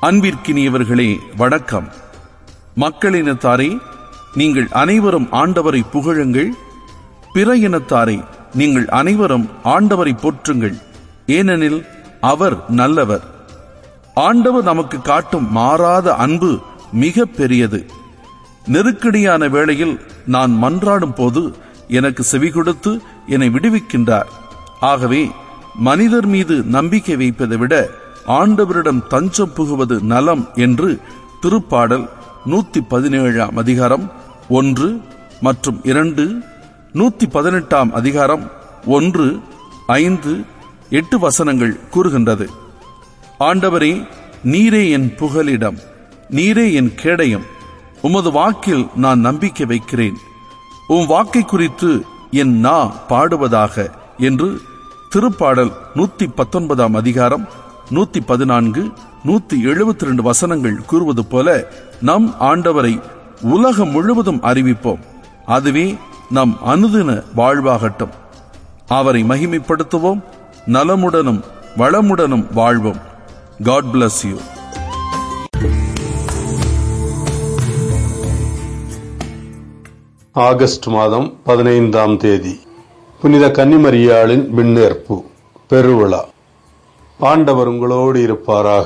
அன்பிற்கினியவர்களே வணக்கம் மக்களினத்தாரே நீங்கள் அனைவரும் ஆண்டவரை புகழுங்கள் பிற இனத்தாரே நீங்கள் அனைவரும் ஆண்டவரை போற்றுங்கள் ஏனெனில் அவர் நல்லவர் ஆண்டவர் நமக்கு காட்டும் மாறாத அன்பு மிக பெரியது நெருக்கடியான வேளையில் நான் மன்றாடும் போது எனக்கு செவி கொடுத்து என்னை விடுவிக்கின்றார் ஆகவே மனிதர் மீது நம்பிக்கை வைப்பதை விட ஆண்டவரிடம் தஞ்சம் புகுவது நலம் என்று திருப்பாடல் நூத்தி பதினேழாம் அதிகாரம் ஒன்று மற்றும் இரண்டு நூத்தி பதினெட்டாம் அதிகாரம் ஒன்று ஐந்து எட்டு வசனங்கள் கூறுகின்றது ஆண்டவரே நீரே என் புகலிடம் நீரே என் கேடயம் உமது வாக்கில் நான் நம்பிக்கை வைக்கிறேன் உம் வாக்கை குறித்து என் நா பாடுவதாக என்று திருப்பாடல் நூத்தி பத்தொன்பதாம் அதிகாரம் நூத்தி பதினான்கு நூத்தி எழுபத்தி ரெண்டு வசனங்கள் கூறுவது போல நம் ஆண்டவரை உலகம் முழுவதும் அறிவிப்போம் அதுவே நம் அனுதின வாழ்வாகட்டும் அவரை மகிமைப்படுத்துவோம் நலமுடனும் வளமுடனும் வாழ்வோம் காட் bless யூ ஆகஸ்ட் மாதம் பதினைந்தாம் தேதி புனித கன்னிமரியாளின் விண்ணேற்பு பெருவிழா ஆண்டவர் உங்களோடு இருப்பாராக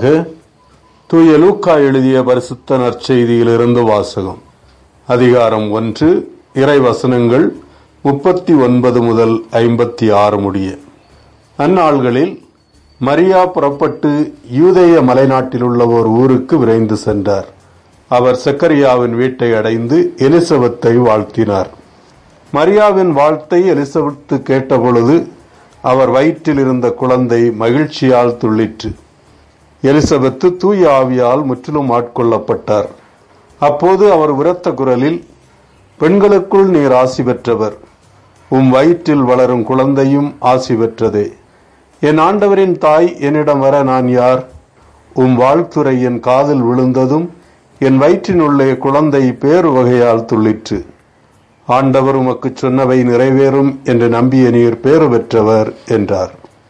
தூய லூக்கா எழுதிய பரிசுத்த நற்செய்தியிலிருந்து வாசகம் அதிகாரம் ஒன்று இறைவசனங்கள் முப்பத்தி ஒன்பது முதல் ஐம்பத்தி ஆறு முடிய அந்நாள்களில் மரியா புறப்பட்டு யூதேய மலைநாட்டில் உள்ள ஓர் ஊருக்கு விரைந்து சென்றார் அவர் செக்கரியாவின் வீட்டை அடைந்து எலிசபெத்தை வாழ்த்தினார் மரியாவின் வாழ்த்தை எலிசபெத்து கேட்டபொழுது அவர் வயிற்றில் இருந்த குழந்தை மகிழ்ச்சியால் துள்ளிற்று எலிசபெத்து தூய ஆவியால் முற்றிலும் ஆட்கொள்ளப்பட்டார் அப்போது அவர் உரத்த குரலில் பெண்களுக்குள் நீர் ஆசி பெற்றவர் உம் வயிற்றில் வளரும் குழந்தையும் ஆசி பெற்றதே என் ஆண்டவரின் தாய் என்னிடம் வர நான் யார் உம் வாழ்த்துரை என் காதில் விழுந்ததும் என் வயிற்றினுள்ளே குழந்தை பேரு வகையால் துள்ளிற்று ஆண்டவர் உமக்கு சொன்னவை நிறைவேறும் என்று நம்பிய நீர் பேறு பெற்றவர் என்றார்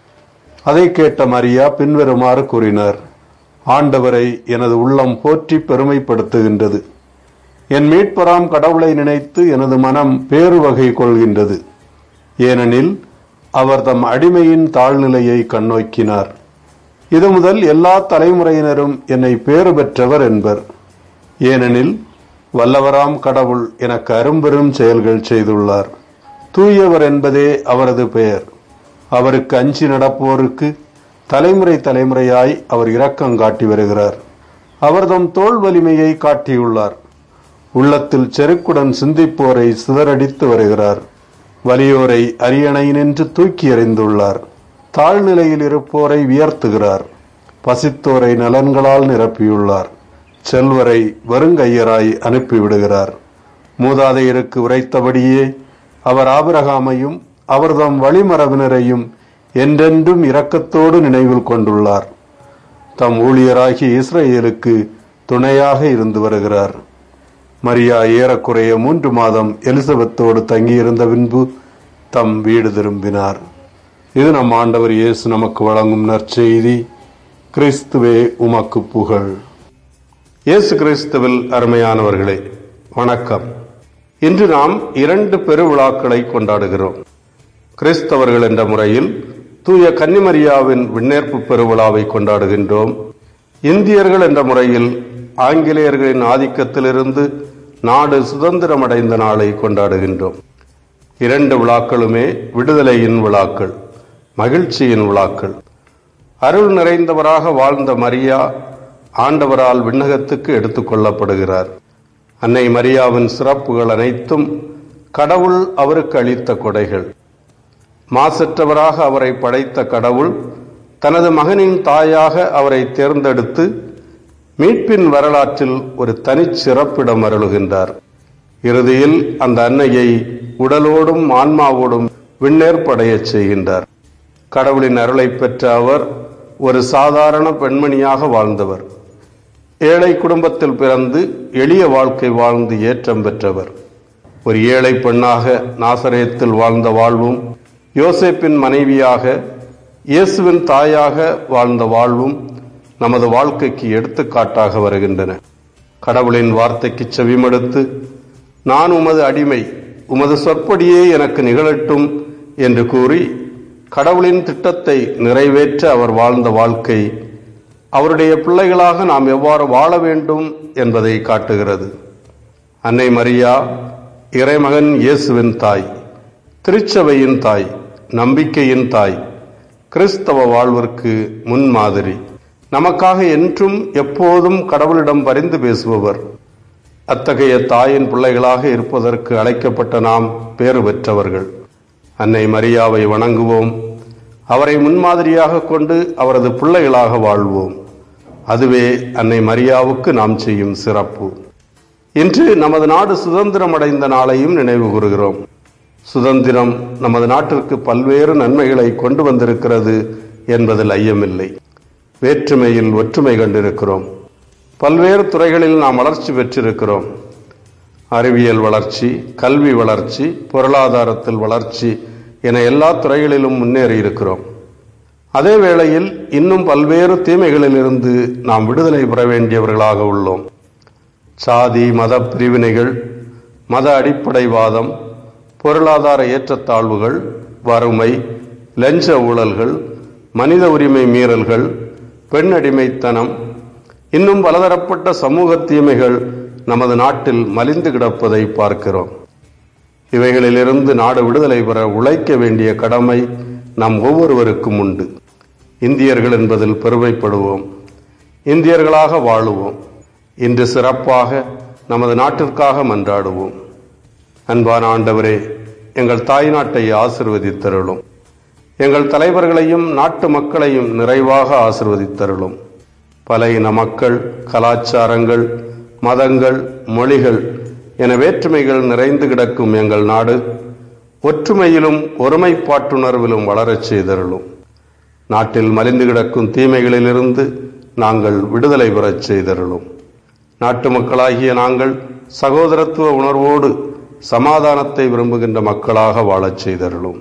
அதை கேட்ட மரியா பின்வருமாறு கூறினார் ஆண்டவரை எனது உள்ளம் போற்றி பெருமைப்படுத்துகின்றது என் மீட்பராம் கடவுளை நினைத்து எனது மனம் பேரு வகை கொள்கின்றது ஏனெனில் அவர் தம் அடிமையின் தாழ்நிலையை கண்ணோக்கினார் இது முதல் எல்லா தலைமுறையினரும் என்னை பேறு பெற்றவர் என்பர் ஏனெனில் வல்லவராம் கடவுள் எனக்கு அரும்பெரும் செயல்கள் செய்துள்ளார் தூயவர் என்பதே அவரது பெயர் அவருக்கு அஞ்சி நடப்போருக்கு தலைமுறை தலைமுறையாய் அவர் இரக்கம் காட்டி வருகிறார் அவர் தம் தோல் வலிமையை காட்டியுள்ளார் உள்ளத்தில் செருக்குடன் சிந்திப்போரை சிதறடித்து வருகிறார் வலியோரை அரியணை நின்று தூக்கி எறிந்துள்ளார் தாழ்நிலையில் இருப்போரை உயர்த்துகிறார் பசித்தோரை நலன்களால் நிரப்பியுள்ளார் செல்வரை வருங்கையராய் அனுப்பிவிடுகிறார் மூதாதையருக்கு உரைத்தபடியே அவர் ஆபிரகாமையும் அவர்தம் வழிமரபினரையும் என்றென்றும் இரக்கத்தோடு நினைவில் கொண்டுள்ளார் தம் ஊழியராகிய இஸ்ரேலுக்கு துணையாக இருந்து வருகிறார் மரியா ஏறக்குறைய மூன்று மாதம் எலிசபெத்தோடு தங்கியிருந்த பின்பு தம் வீடு திரும்பினார் இது நம் ஆண்டவர் இயேசு நமக்கு வழங்கும் நற்செய்தி கிறிஸ்துவே உமக்கு புகழ் இயேசு கிறிஸ்துவில் அருமையானவர்களே வணக்கம் இன்று நாம் இரண்டு பெருவிழாக்களை கொண்டாடுகிறோம் கிறிஸ்தவர்கள் என்ற முறையில் தூய கன்னிமரியாவின் விண்ணேற்பு பெருவிழாவை கொண்டாடுகின்றோம் இந்தியர்கள் என்ற முறையில் ஆங்கிலேயர்களின் ஆதிக்கத்திலிருந்து நாடு சுதந்திரமடைந்த நாளை கொண்டாடுகின்றோம் இரண்டு விழாக்களுமே விடுதலையின் விழாக்கள் மகிழ்ச்சியின் விழாக்கள் அருள் நிறைந்தவராக வாழ்ந்த மரியா ஆண்டவரால் விண்ணகத்துக்கு எடுத்துக் கொள்ளப்படுகிறார் அன்னை மரியாவின் சிறப்புகள் அனைத்தும் கடவுள் அவருக்கு அளித்த கொடைகள் மாசற்றவராக அவரை படைத்த கடவுள் தனது மகனின் தாயாக அவரை தேர்ந்தெடுத்து மீட்பின் வரலாற்றில் ஒரு தனிச் சிறப்பிடம் அருளுகின்றார் இறுதியில் அந்த அன்னையை உடலோடும் ஆன்மாவோடும் விண்ணேற்படையச் செய்கின்றார் கடவுளின் அருளை பெற்ற அவர் ஒரு சாதாரண பெண்மணியாக வாழ்ந்தவர் ஏழை குடும்பத்தில் பிறந்து எளிய வாழ்க்கை வாழ்ந்து ஏற்றம் பெற்றவர் ஒரு ஏழை பெண்ணாக நாசரேத்தில் வாழ்ந்த வாழ்வும் யோசேப்பின் மனைவியாக இயேசுவின் தாயாக வாழ்ந்த வாழ்வும் நமது வாழ்க்கைக்கு எடுத்துக்காட்டாக வருகின்றன கடவுளின் வார்த்தைக்கு செவிமடுத்து நான் உமது அடிமை உமது சொற்படியே எனக்கு நிகழட்டும் என்று கூறி கடவுளின் திட்டத்தை நிறைவேற்ற அவர் வாழ்ந்த வாழ்க்கை அவருடைய பிள்ளைகளாக நாம் எவ்வாறு வாழ வேண்டும் என்பதை காட்டுகிறது அன்னை மரியா இறைமகன் இயேசுவின் தாய் திருச்சபையின் தாய் நம்பிக்கையின் தாய் கிறிஸ்தவ வாழ்விற்கு முன்மாதிரி நமக்காக என்றும் எப்போதும் கடவுளிடம் பரிந்து பேசுபவர் அத்தகைய தாயின் பிள்ளைகளாக இருப்பதற்கு அழைக்கப்பட்ட நாம் பேறு பெற்றவர்கள் அன்னை மரியாவை வணங்குவோம் அவரை முன்மாதிரியாக கொண்டு அவரது பிள்ளைகளாக வாழ்வோம் அதுவே அன்னை மரியாவுக்கு நாம் செய்யும் சிறப்பு இன்று நமது நாடு சுதந்திரம் அடைந்த நாளையும் நினைவு கூறுகிறோம் சுதந்திரம் நமது நாட்டிற்கு பல்வேறு நன்மைகளை கொண்டு வந்திருக்கிறது என்பதில் ஐயமில்லை வேற்றுமையில் ஒற்றுமை கண்டிருக்கிறோம் பல்வேறு துறைகளில் நாம் வளர்ச்சி பெற்றிருக்கிறோம் அறிவியல் வளர்ச்சி கல்வி வளர்ச்சி பொருளாதாரத்தில் வளர்ச்சி என எல்லா துறைகளிலும் முன்னேறி இருக்கிறோம் அதே வேளையில் இன்னும் பல்வேறு தீமைகளிலிருந்து நாம் விடுதலை பெற வேண்டியவர்களாக உள்ளோம் சாதி மத பிரிவினைகள் மத அடிப்படைவாதம் பொருளாதார ஏற்றத்தாழ்வுகள் வறுமை லஞ்ச ஊழல்கள் மனித உரிமை மீறல்கள் பெண் அடிமைத்தனம் இன்னும் பலதரப்பட்ட சமூக தீமைகள் நமது நாட்டில் மலிந்து கிடப்பதை பார்க்கிறோம் இவைகளிலிருந்து நாடு விடுதலை பெற உழைக்க வேண்டிய கடமை நம் ஒவ்வொருவருக்கும் உண்டு இந்தியர்கள் என்பதில் பெருமைப்படுவோம் இந்தியர்களாக வாழுவோம் இன்று சிறப்பாக நமது நாட்டிற்காக மன்றாடுவோம் அன்பான ஆண்டவரே எங்கள் தாய் நாட்டை ஆசிர்வதித்தருளும் எங்கள் தலைவர்களையும் நாட்டு மக்களையும் நிறைவாக ஆசிர்வதித்தருளும் பல இன மக்கள் கலாச்சாரங்கள் மதங்கள் மொழிகள் என வேற்றுமைகள் நிறைந்து கிடக்கும் எங்கள் நாடு ஒற்றுமையிலும் ஒருமைப்பாட்டுணர்விலும் வளரச் செய்தருளும் நாட்டில் மலிந்து கிடக்கும் தீமைகளிலிருந்து நாங்கள் விடுதலை பெறச் செய்தருளும் நாட்டு மக்களாகிய நாங்கள் சகோதரத்துவ உணர்வோடு சமாதானத்தை விரும்புகின்ற மக்களாக வாழச் செய்தருளும்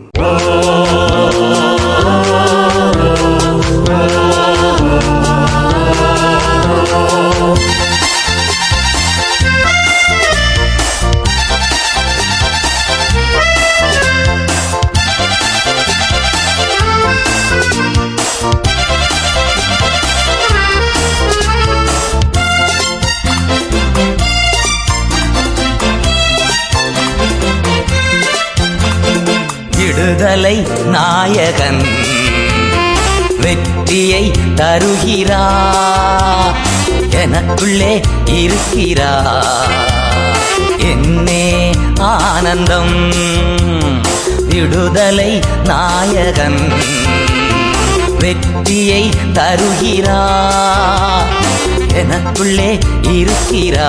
விடுதலை நாயகன் வெற்றியை தருகிறா எனக்குள்ளே இருக்கிறா என்னே ஆனந்தம் விடுதலை நாயகன் வெற்றியை தருகிறா எனக்குள்ளே இருக்கிறா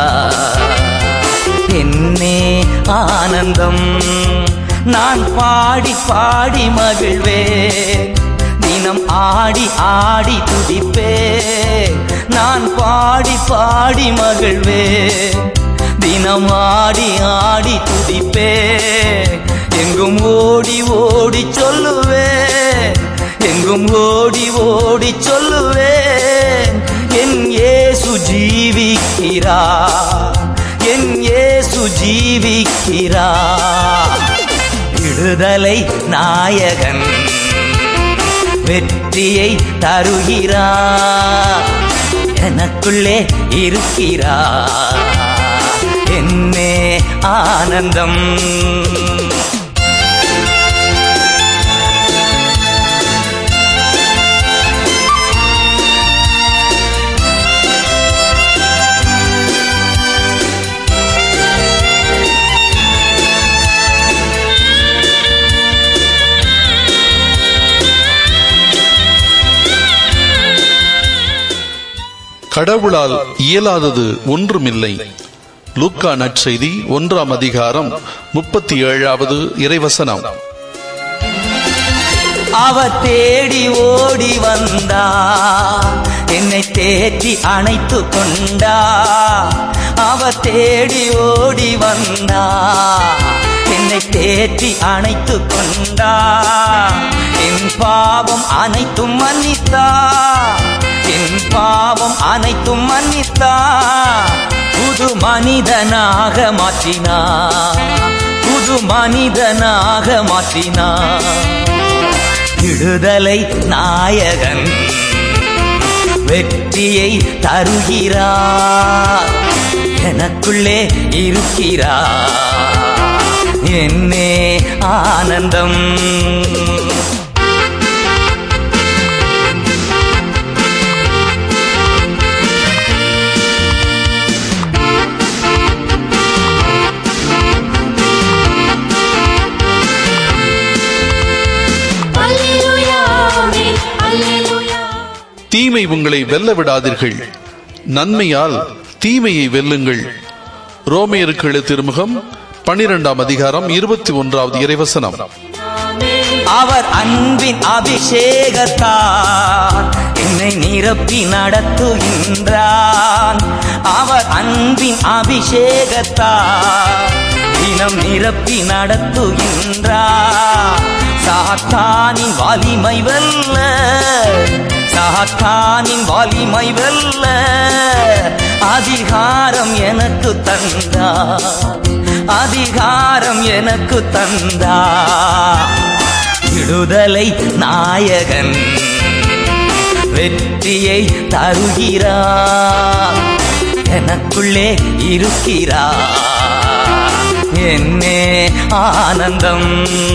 என்னே ஆனந்தம் நான் பாடி பாடி மகிழ்வேன் தினம் ஆடி ஆடி துதிப்பேன் நான் பாடி பாடி மகிழ்வேன் தினம் ஆடி ஆடி துதிப்பேன் எங்கும் ஓடி ஓடி சொல்லுவேன் எங்கும் ஓடி ஓடி சொல்லுவேன் என் ஏசு ஜீவிக்கிறார் என் ஏசு ஜீவிக்கிறார் விடுதலை நாயகன் வெற்றியை தருகிறார் எனக்குள்ளே இருக்கிறார் என்னே ஆனந்தம் கடவுளால் இயலாதது ஒன்றுமில்லை லூக்கா நற்செய்தி ஒன்றாம் அதிகாரம் முப்பத்தி ஏழாவது இறைவசனம் அவ தேடி ஓடி வந்தா என்னை தேற்றி அணைத்து கொண்டா அவ தேடி ஓடி வந்தா என்னை என்னை தேற்றி அணைத்து கொண்டா என் பாவம் அனைத்தும் மன்னித்தா என் பாவம் அனைத்தும் மன்னித்தா புது மனிதனாக மாற்றினா புது மனிதனாக மாற்றினா விடுதலை நாயகன் வெற்றியை தருகிறார் எனக்குள்ளே இருக்கிறார் என்னே ஆனந்தம் அல்லேலூயா ஆமென் அல்லேலூயா தீமை உங்களை வெல்ல விடாதீர்கள் நன்மையால் தீமையை வெல்லுங்கள் ரோமையருக்கு திருமுகம் பனிரெண்டாம் அதிகாரம் இருபத்தி ஒன்றாவது இறைவசனம் அவர் அன்பின் அபிஷேகத்தால் என்னை நிரப்பி நடத்துகின்றான் அவர் அன்பின் அபிஷேகத்தால் தினம் நிரப்பி நடத்துகின்றான் சாத்தானின் வலிமை வெல்ல சாத்தானின் வலிமை வெல்ல அதிகாரம் எனக்கு தந்தா அதிகாரம் எனக்கு தந்தா விடுதலை நாயகன் வெற்றியை தருகிறார் எனக்குள்ளே இருக்கிறார் என்னே ஆனந்தம்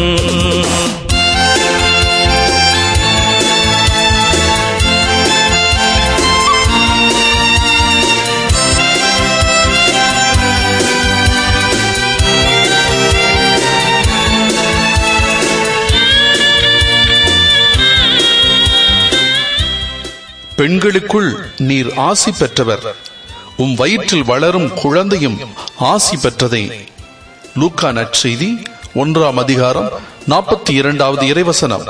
பெண்களுக்குள் நீர் ஆசி பெற்றவர் உம் வயிற்றில் வளரும் குழந்தையும் ஆசி பெற்றதே லூக்கா நற்செய்தி ஒன்றாம் அதிகாரம் நாற்பத்தி இரண்டாவது இறைவசனம்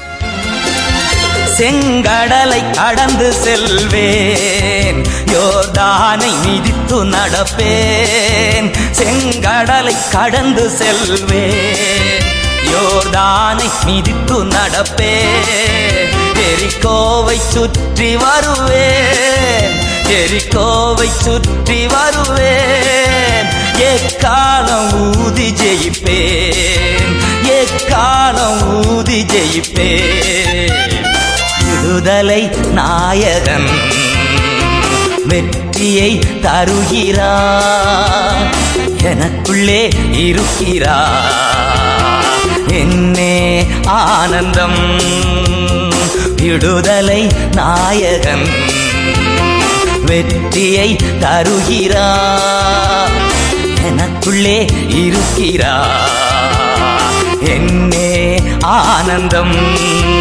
செங்கடலை கடந்து செல்வேன் யோர்தானை மிதித்து நடப்பேன் செங்கடலை கடந்து செல்வேன் யோர்தானை மிதித்து நடப்பேன் எரிக்கோவை சுற்றி வருவேன் எரிக்கோவை சுற்றி வருவேன் எக்காலம் ஊதி ஜெயிப்பேன் எக்காலம் ஊதி ஜெயிப்பேன் விடுதலை நாயகன் வெற்றியை தருகிறார் எனக்குள்ளே இருக்கிறார் என்னே ஆனந்தம் விடுதலை நாயகன் வெற்றியை தருகிறார் எனக்குள்ளே இருக்கிறார் என்னே ஆனந்தம்